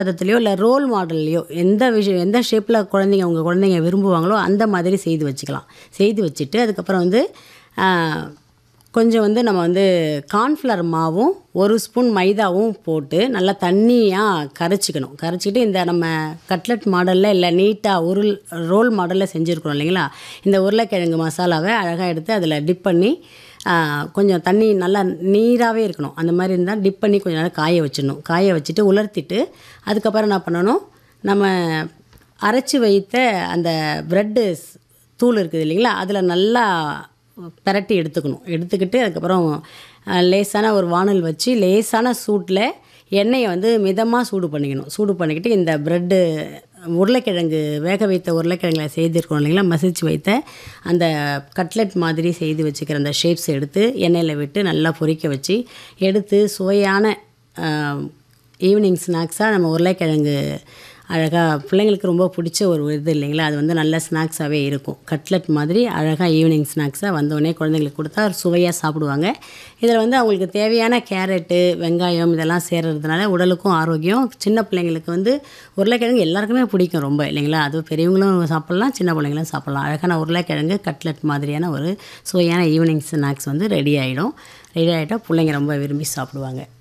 பதத்துலையோ இல்லை ரோல் மாடல்லையோ எந்த விஷயம் எந்த ஷேப்பில் குழந்தைங்க உங்கள் குழந்தைங்க விரும்புவாங்களோ அந்த மாதிரி செய்து வச்சுக்கலாம் செய்து வச்சுட்டு அதுக்கப்புறம் வந்து ஆ, கொஞ்சம் வந்து நம்ம வந்து கார்ன்ஃப்ளவர் மாவும் ஒரு ஸ்பூன் மைதாவும் போட்டு நல்லா தண்ணியாக கரைச்சிக்கணும் கரைச்சிட்டு இந்த நம்ம கட்லட் மாடலில் இல்லை நீட்டாக உருள் ரோல் மாடலில் செஞ்சுருக்குறோம் இல்லைங்களா இந்த உருளைக்கிழங்கு மசாலாவை அழகாக எடுத்து அதில் டிப் பண்ணி ஆ, கொஞ்சம் தண்ணி நல்லா நீராகவே இருக்கணும் அந்த மாதிரி இருந்தால் டிப் பண்ணி கொஞ்சம் நேரம் காய வச்சிடணும் காய வச்சுட்டு உலர்த்திட்டு அதுக்கப்புறம் என்ன பண்ணணும் நம்ம அரைச்சி வைத்த அந்த ப்ரெட்டு தூள் இருக்குது இல்லைங்களா அதில் நல்லா பிரட்டி எடுத்துக்கணும் எடுத்துக்கிட்டு அதுக்கப்புறம் அஹ், லேசான ஒரு வானல் வச்சு லேசான சூட்டில் எண்ணெயை வந்து மிதமாக சூடு பண்ணிக்கணும் சூடு பண்ணிக்கிட்டு இந்த ப்ரெட்டு உருளைக்கிழங்கு வேக வைத்த உருளைக்கிழங்குல செய்திருக்கோம் இல்லைங்களா மசிச்சு வைத்த அந்த கட்லெட் மாதிரி செய்து வச்சுக்கிற அந்த ஷேப்ஸ் எடுத்து எண்ணெயில் விட்டு நல்லா பொரிக்க வச்சு எடுத்து சுவையான ஈவினிங் ஸ்நாக்ஸாக நம்ம உருளைக்கிழங்கு அழகாக பிள்ளைங்களுக்கு ரொம்ப பிடிச்ச ஒரு இது இல்லைங்களா அது வந்து நல்ல ஸ்நாக்ஸாகவே இருக்கும் கட்லெட் மாதிரி அழகாக ஈவினிங் ஸ்நாக்ஸாக வந்தோடனே குழந்தைங்களுக்கு கொடுத்தா சுவையாக சாப்பிடுவாங்க இதில் வந்து அவங்களுக்கு தேவையான கேரட்டு வெங்காயம் இதெல்லாம் சேர்றதுனால உடலுக்கும் ஆரோக்கியம் சின்ன பிள்ளைங்களுக்கு வந்து உருளைக்கிழங்கு எல்லாருக்குமே பிடிக்கும் ரொம்ப இல்லைங்களா அது பெரியவங்களும் சாப்பிட்லாம் சின்ன பிள்ளைங்களும் சாப்பிட்லாம் அழகான உருளைக்கிழங்கு கட்லெட் மாதிரியான ஒரு சுவையான ஈவினிங் ஸ்நாக்ஸ் வந்து ரெடி ஆகிடும் ரெடி ஆகிட்டா பிள்ளைங்க ரொம்ப விரும்பி சாப்பிடுவாங்க